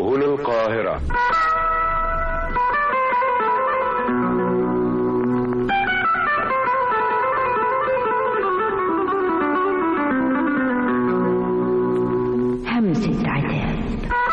هنا القاهرة همسة عتاب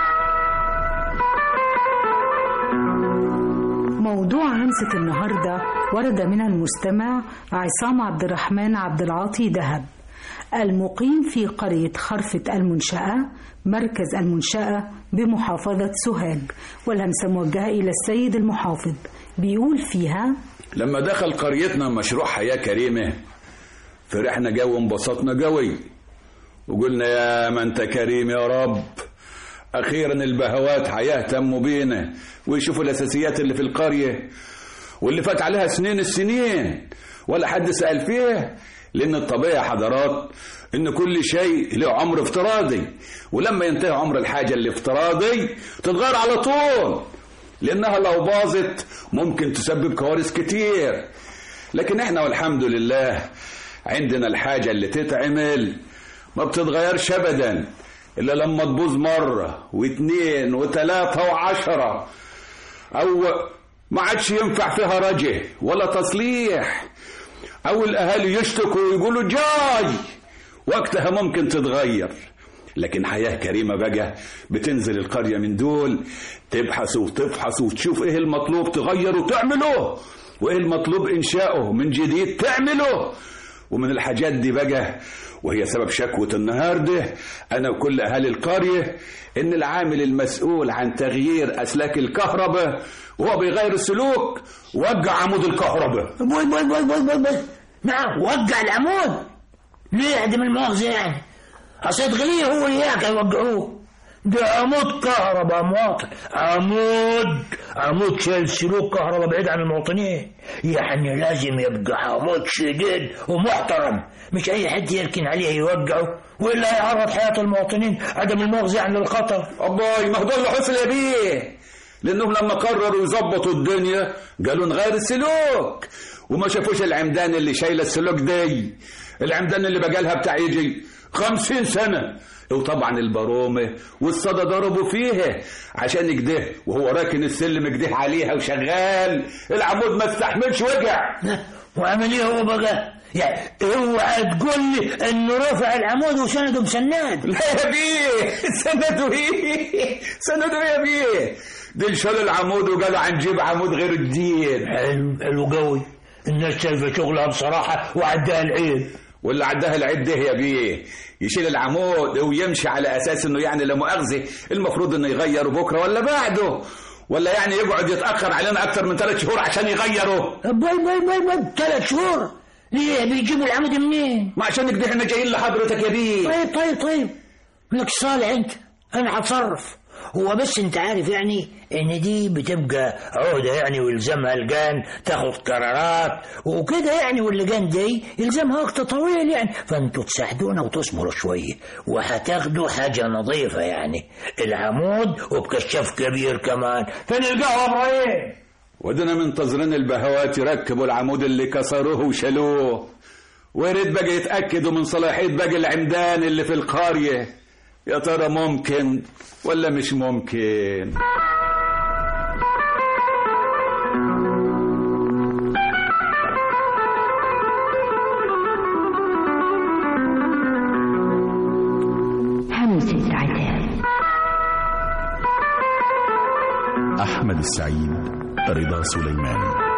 موضوع همسة النهاردة ورد من المستمع عصام عبد الرحمن عبد العاطي دهب المقيم في قرية خرفة المنشأة مركز المنشأة بمحافظة سوهاج والهمسة موجهة إلى السيد المحافظ بيقول فيها لما دخل قريتنا مشروع حياة كريمة فرحنا جو وانبسطنا جوي وقلنا يا ما انت كريم يا رب اخيرا البهوات هيهتموا بينا ويشوفوا الاساسيات اللي في القريه واللي فات عليها سنين السنين ولا حد سال فيها لان الطبيعه يا حضرات ان كل شيء له عمر افتراضي ولما ينتهي عمر الحاجه اللي افتراضي تتغير على طول لانها لو باظت ممكن تسبب كوارث كتير لكن احنا والحمد لله عندنا الحاجه اللي تتعمل ما بتتغيرش ابدا الا لما تبوظ مره واتنين وتلاته وعشره او ما عادش ينفع فيها رجه ولا تصليح او الاهالي يشتكوا ويقولوا جاي وقتها ممكن تتغير لكن حياة كريمة بقى بتنزل القرية من دول تبحث وتفحص وتشوف ايه المطلوب تغير وتعمله وايه المطلوب انشاؤه من جديد تعمله ومن الحاجات دي بقى وهي سبب شكوى النهارده انا وكل اهالي القريه ان العامل المسؤول عن تغيير اسلاك الكهرباء وهو بيغير السلوك وقع عمود الكهرباء بوي بوي بوي بوي بوي بوي نعم وقع العمود ليه عدم المؤاخذة يعني أصل غليه هو إياك يوقعوه ده عمود كهرباء مواطن عمود عمود شايل سلوك كهرباء بعيد عن المواطنين يعني لازم يبقى عمود شديد ومحترم مش أي حد يركن عليه يوقعه وإلا يعرض حياة المواطنين عدم المؤاخذة يعني للخطر أباي ما هو ده اللي حصل يا بيه لأنهم لما قرروا يظبطوا الدنيا قالوا نغير السلوك وما شافوش العمدان اللي شايلة السلوك دي العمدان اللي بقالها بتاع يجي خمسين سنة وطبعا البرومة والصدى ضربوا فيها عشان كده وهو راكن السلم كده عليها وشغال العمود ما استحملش وجع وعمل ايه هو بقى يعني اوعى تقول لي انه رفع العمود وسنده بسناد لا يا بيه سنده ايه سنده يا بيه دول شالوا العمود وقالوا هنجيب عمود غير جديد حلو حلو قوي الناس شايفه شغلها بصراحه وعدها العيب واللي عداها العيب ده يا بيه يشيل العمود ويمشي على اساس انه يعني لا مؤاخذه المفروض انه يغيره بكره ولا بعده ولا يعني يقعد يتاخر علينا اكتر من ثلاث شهور عشان يغيره باي باي باي باي ثلاث شهور ليه بيجيبوا العمود منين؟ ما عشان كده احنا جايين لحضرتك يا بيه طيب طيب طيب لك صالح انت انا هتصرف هو بس انت عارف يعني ان دي بتبقى عهدة يعني ويلزمها اللجان تاخد قرارات وكده يعني واللجان دي يلزمها وقت طويل يعني فانتوا تساعدونا وتصبروا شوية وهتاخدوا حاجة نظيفة يعني العمود وبكشاف كبير كمان فنلقاها ابراهيم ودنا منتظرين البهوات يركبوا العمود اللي كسروه وشالوه ويا ريت بقى يتاكدوا من صلاحيه باقي العمدان اللي في القريه يا ترى ممكن ولا مش ممكن همسة عتاب أحمد السعيد رضا سليمان